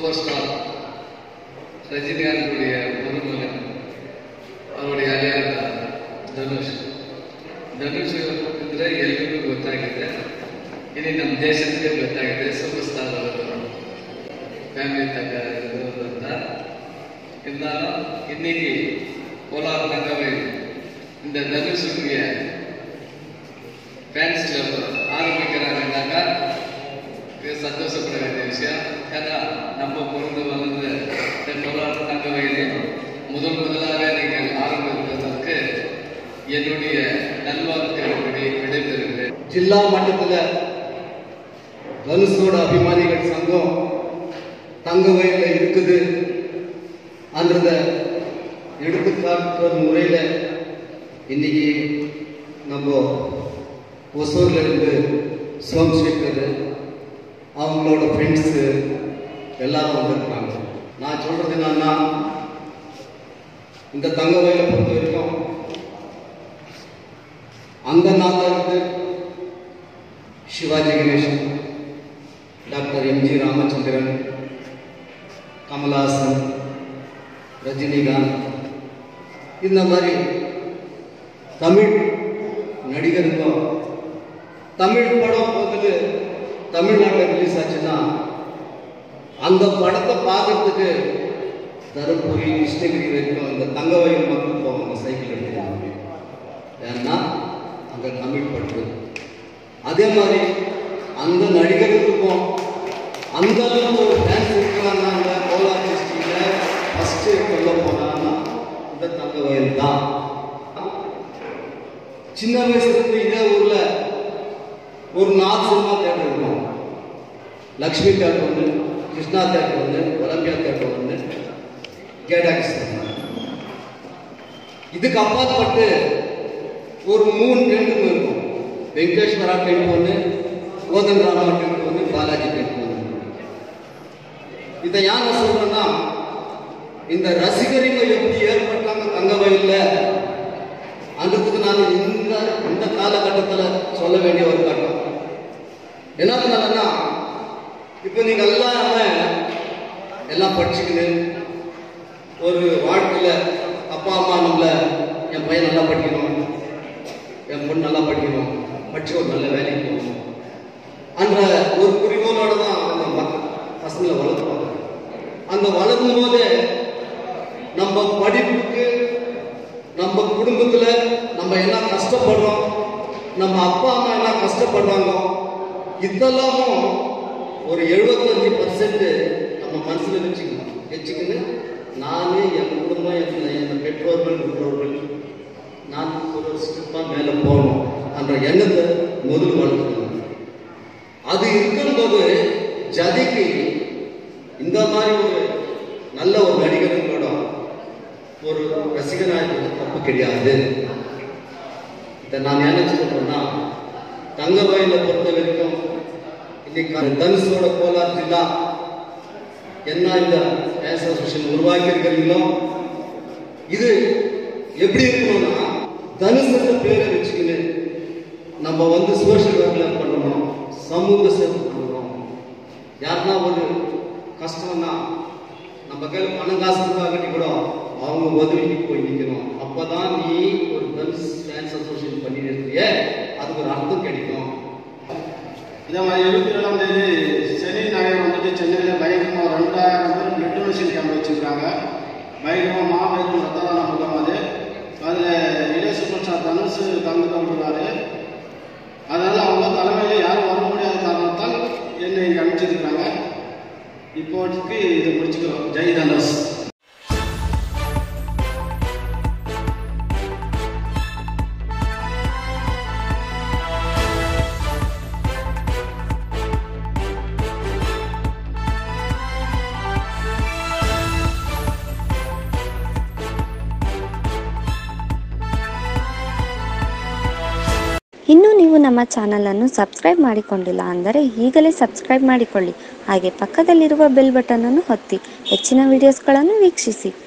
super star ರಜನಿಕಾಂತುடைய ಮರುಮಗನ್ ಅವರುடைய ಅಲಿಯಾದ ಧನುಷ್ ಧನುಷ್ ಅಂದ್ರೆ ಎಲ್ರಿಗೂ ಗೊತ್ತಾಗಿದೆ ಇನ್ನು ನಮ್ಮ ದೇಶಕ್ಕೆ ಗೊತ್ತಾಗಿದೆ ಸೂಪರ್ ಸ್ಟಾರ್ ಅವರು ಫ್ಯಾಮಿಲಿ ತಕ್ಕ ಇರೋದು ಅಂತ இருந்தாலும் இன்னைக்கு கோலார் தங்கவை இந்த தனுஷுடைய ஃபேன்ஸ் கிளப் ஆரம்பிக்கிறாங்கன்னாக்கா இது சந்தோஷப்பட வேண்டிய விஷயம் ஏன்னா நம்ம பிறந்து வளர்ந்து இந்த கோலார் தங்கவையில் முதல் முதலாக நீங்கள் ஆரம்பிப்பதற்கு என்னுடைய நல்வாழ்த்துக்களை விடைபெறுகிறேன் ಜಿಲ್ಲಾ ಮಟ್ಟದ தனுஷோட அபிமானிகள் சங்கம் தங்கவயல்ல இருக்குது அன்றத எடுத்துக்காட்டுற முறையில் இன்னைக்கு நம்ம ஒசூர்ல இருந்து சோம்சேகர் அவங்களோட ஃப்ரெண்ட்ஸு எல்லாரும் வந்திருக்காங்க நான் சொல்றது என்னன்னா இந்த தங்க வயலை பொறுத்த வரைக்கும் அந்த நாள்ல இருந்து சிவாஜி கணேசன் டாக்டர் எம்ஜி ராமச்சந்திரன் கமலஹாசன் ரஜினிகாந்த் இந்த மாதிரி தமிழ் நடிகருக்கும் தமிழ் படம் முதல்ல தமிழ்நாட்டில் ரிலீஸ் ஆச்சுன்னா அந்த படத்தை பார்க்கறதுக்கு தருமபுரி கிருஷ்ணகிரி வரைக்கும் இந்த தங்கவயல் மக்கள் போவாங்க சைக்கிள் எடுத்துட்டு ஏன்னா அங்கே தமிழ் பற்று அதே மாதிரி அந்த நடிகர்களுக்கும் அந்த அளவுக்கு ஒரு டான்ஸ் இருக்கிறாங்க அந்த கோலார் டிஸ்ட்ரிக்டில் ஃபஸ்ட்டு சொல்ல போனாங்கன்னா இந்த தங்க வயல் தான் சின்ன வயசுல இருந்து இதே ஊரில் ஒரு நாலு சினிமா தேட்டர் இருக்கும் லக்ஷ்மி தேட்டர் ஒன்று கிருஷ்ணா தேட்டர் ஒன்று ஒலம்பியா தேட்டர் ஒன்று கேடாக்ஸ் இதுக்கு அப்பாற்பட்டு ஒரு மூணு டென்ட் இருக்கும் வெங்கடேஸ்வரா டென்ட் ஒன்று கோதன் ராமா டென்ட் ஒன்று பாலாஜி டென்ட் ஒன்று இதை ஏன் நான் சொல்றேன்னா இந்த ரசிகர்கள் எப்படி ஏற்பட்டாங்க தங்க வயல்ல அன்றதுக்கு நான் இந்த இந்த காலகட்டத்தில் சொல்ல வேண்டிய ஒரு கட்டம் என்னதுனாலன்னா இப்போ நீங்க எல்லாமே எல்லாம் படிச்சுக்கின்னு ஒரு வாழ்க்கையில் அப்பா அம்மா நம்மளை என் பையன் நல்லா படிக்கணும் என் பொண்ணு நல்லா படிக்கணும் படிச்சு ஒரு நல்ல வேலைக்கு போகணும் அந்த ஒரு குறிக்கோளோட தான் அந்த மக்கள் பசங்களை வளர்த்துவாங்க அந்த வளரும் போது நம்ம படிப்புக்கு நம்ம குடும்பத்தில் நம்ம என்ன கஷ்டப்படுறோம் நம்ம அப்பா அம்மா என்ன கஷ்டப்படுறாங்க இதெல்லாமும் ஒரு எழுபத்தஞ்சு பர்சன்ட் நம்ம மனசில் வச்சுக்கணும் வச்சுக்கின்னு நானே என் குடும்பம் என் என் பெற்றோர்கள் உற்றோர்கள் நான் ஒரு ஸ்டெப்பாக மேலே போகணும் என்ற எண்ணத்தை முதல் வளர்த்துக்கணும் அது இருக்கும்போது ஜதிக்கு இந்த மாதிரி ஒரு நல்ல ஒரு நடிகர்களோட ஒரு ரசிகனாக இருக்கிறது தப்பு கிடையாது இதை நான் என்ன சொல்றேன்னா தங்க வயலை பொறுத்த வரைக்கும் இன்னைக்கு தனுஷோட கோலார் ஜில்லா என்ன இந்த டான்ஸ் அசோசியேஷன் உருவாக்கி இருக்கிறீங்களோ இது எப்படி இருக்கணும்னா தனுஷுன்ற பேரை வச்சுக்கின்னு நம்ம வந்து சோஷியல் ஒர்க்கில் பண்ணணும் சமூக சேவை பண்ணணும் யாருன்னா ஒரு கஷ்டம்னா நம்ம கையில் பணம் காசு இருக்காங்கட்டி கூட அவங்க உதவிக்கு போய் நிற்கணும் அப்பதான் நீ ஒரு தனுஷ் டான்ஸ் அசோசியேஷன் பண்ணிட்டு இருக்கிய அதுக்கு ஒரு அர்த்தம் கிடைக்கும் இதே மாதிரி இருபத்தி ஏழாம் தேதி சனி ஞாயிறு வந்துட்டு சென்னையில் பயங்கரமாக ரெண்டாயிரம் பேர் பிளட் டொனேஷன் கேம்ப் வச்சுருக்காங்க பயங்கரமாக மாபெரும் ரத்த தானம் முகாம் அது அதில் இளைய சூப்பர் ஸ்டார் தனுஷ் கலந்து கொள்கிறாரு அதனால் அவங்க தலைமையில் யாரும் வர முடியாத காரணத்தால் என்னை இங்கே அனுப்பிச்சிருக்காங்க இப்போதைக்கு இதை முடிச்சுக்கிறோம் ஜெய் தனுஷ் ಇನ್ನೂ ನೀವು ನಮ್ಮ ಚಾನಲನ್ನು ಸಬ್ಸ್ಕ್ರೈಬ್ ಮಾಡಿಕೊಂಡಿಲ್ಲ ಅಂದರೆ ಈಗಲೇ ಸಬ್ಸ್ಕ್ರೈಬ್ ಮಾಡಿಕೊಳ್ಳಿ ಹಾಗೆ ಪಕ್ಕದಲ್ಲಿರುವ ಬೆಲ್ ಬಟನನ್ನು ಒತ್ತಿ ಹೆಚ್ಚಿನ ವಿಡಿಯೋಸ್ಗಳನ್ನು ವೀಕ್ಷಿಸಿ